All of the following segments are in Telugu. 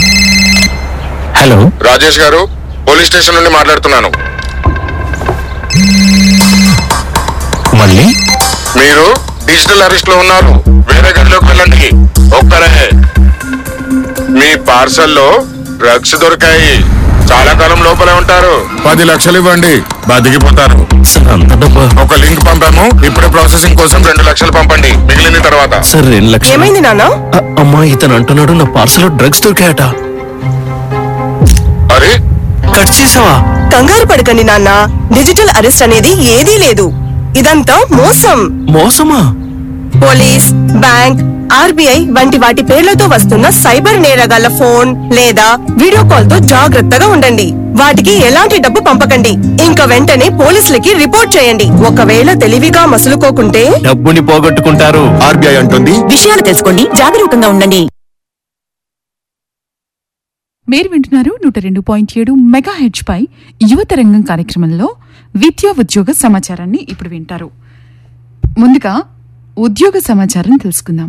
హలో రాజేష్ గారు పోలీస్ స్టేషన్ నుండి మాట్లాడుతున్నాను మళ్ళీ మీరు డిజిటల్ అరెస్ట్ లో ఉన్నారు వేరే గదిలోకి వెళ్ళండి ఒక్కరే మీ పార్సల్లో డ్రగ్స్ దొరికాయి చాలా కాలం లోపలే ఉంటారు పది లక్షలు ఇవ్వండి బతికిపోతారు సార్ అంత డబ్బా ఒక లింక్ పంపాము ఇప్పుడే ప్రాసెసింగ్ కోసం రెండు లక్షలు పంపండి మిగిలిన తర్వాత సార్ రెండు లక్షలు ఏమైంది నాన్న అ- అమ్మా ఇతను అంటున్నాడు నా పార్సల్ డ్రగ్స్ దొరికాయట అరే కట్ చేసావా కంగారు పడకండి నాన్న డిజిటల్ అరెస్ట్ అనేది ఏదీ లేదు ఇదంతా మోసం మోసమా పోలీస్ బ్యాంక్ ఆర్బీఐ వంటి వాటి పేర్లతో వస్తున్న సైబర్ నేరగాళ్ల ఫోన్ లేదా వీడియో కాల్ తో జాగ్రత్తగా ఉండండి వాటికి ఎలాంటి డబ్బు పంపకండి ఇంకా వెంటనే పోలీసులకి రిపోర్ట్ చేయండి ఒకవేళ తెలివిగా మసులుకోకుంటే డబ్బుని పోగొట్టుకుంటారు ఆర్బీఐ అంటుంది విషయాలు తెలుసుకోండి జాగరూకంగా ఉండండి మీరు వింటున్నారు నూట రెండు పాయింట్ ఏడు మెగా హెచ్ పై యువత రంగం కార్యక్రమంలో విద్యా ఉద్యోగ సమాచారాన్ని ఇప్పుడు వింటారు ముందుగా ఉద్యోగ సమాచారం తెలుసుకుందాం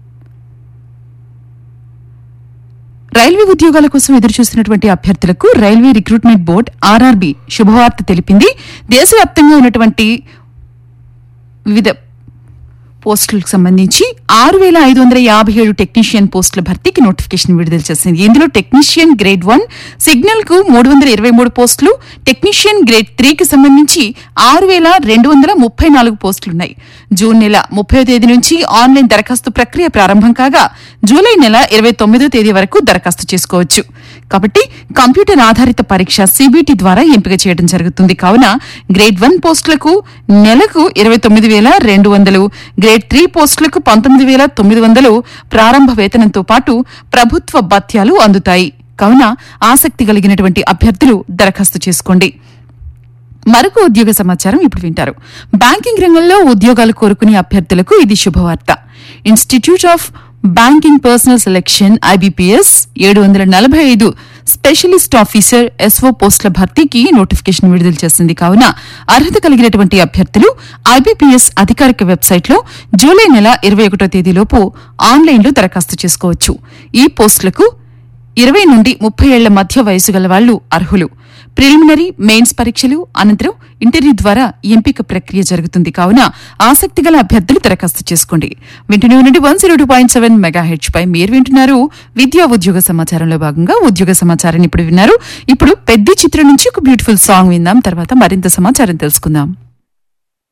రైల్వే ఉద్యోగాల కోసం ఎదురుచూస్తున్నటువంటి అభ్యర్థులకు రైల్వే రిక్రూట్మెంట్ బోర్డ్ ఆర్ఆర్బి శుభవార్త తెలిపింది దేశవ్యాప్తంగా ఉన్నటువంటి వివిధ పోస్టులకు సంబంధించి ఆరు వేల ఐదు వందల యాభై ఏడు టెక్నీషియన్ పోస్టుల భర్తీకి నోటిఫికేషన్ విడుదల చేసింది ఇందులో టెక్నీషియన్ గ్రేడ్ వన్ సిగ్నల్ కు మూడు వందల ఇరవై మూడు పోస్టులు టెక్నీషియన్ గ్రేడ్ త్రీకి సంబంధించి ఆరు వేల రెండు వందల ముప్పై నాలుగు పోస్టులున్నాయి జూన్ నెల ముప్పై తేదీ నుంచి ఆన్లైన్ దరఖాస్తు ప్రక్రియ ప్రారంభం కాగా జూలై నెల ఇరవై తొమ్మిదో తేదీ వరకు దరఖాస్తు చేసుకోవచ్చు కాబట్టి కంప్యూటర్ ఆధారిత పరీక్ష సిబిటి ద్వారా ఎంపిక చేయడం జరుగుతుంది కావున గ్రేడ్ వన్ పోస్టులకు నెలకు ఇరవై తొమ్మిది వేల రెండు వందలు గ్రేడ్ త్రీ పోస్టులకు పంతొమ్మిది వేల తొమ్మిది వందలు ప్రారంభ వేతనంతో పాటు ప్రభుత్వ భత్యాలు అందుతాయి కావున ఆసక్తి కలిగినటువంటి అభ్యర్థులు దరఖాస్తు చేసుకోండి మరొక ఉద్యోగ సమాచారం ఇప్పుడు వింటారు బ్యాంకింగ్ రంగంలో ఉద్యోగాలు కోరుకునే అభ్యర్థులకు ఇది శుభవార్త institute of banking personnel selection IBPS ఏడు వందల నలభై ఐదు స్పెషలిస్ట్ ఆఫీసర్ ఎస్ఓ పోస్టుల భర్తీకి నోటిఫికేషన్ విడుదల చేసింది కావున అర్హత కలిగినటువంటి అభ్యర్థులు ఐబీపీఎస్ అధికారిక వెబ్సైట్లో జూలై నెల ఇరవై ఒకటో తేదీలోపు ఆన్లైన్లో దరఖాస్తు చేసుకోవచ్చు ఈ పోస్టులకు ఇరవై నుండి ముప్పై ఏళ్ల మధ్య వయసు గల వాళ్లు అర్హులు ప్రిలిమినరీ మెయిన్స్ పరీక్షలు అనంతరం ఇంటర్వ్యూ ద్వారా ఎంపిక ప్రక్రియ జరుగుతుంది కావున ఆసక్తి గల అభ్యర్థులు దరఖాస్తు చేసుకోండి వింటూనే ఉండండి one zero two point seven mega H పై మీరు వింటున్నారు విద్యా ఉద్యోగ సమాచారంలో భాగంగా ఉద్యోగ సమాచారాన్ని ఇప్పుడు విన్నారు ఇప్పుడు పెద్ద చిత్రం నుంచి ఒక బ్యూటిఫుల్ సాంగ్ విందాం తర్వాత మరింత సమాచారం తెలుసుకుందాం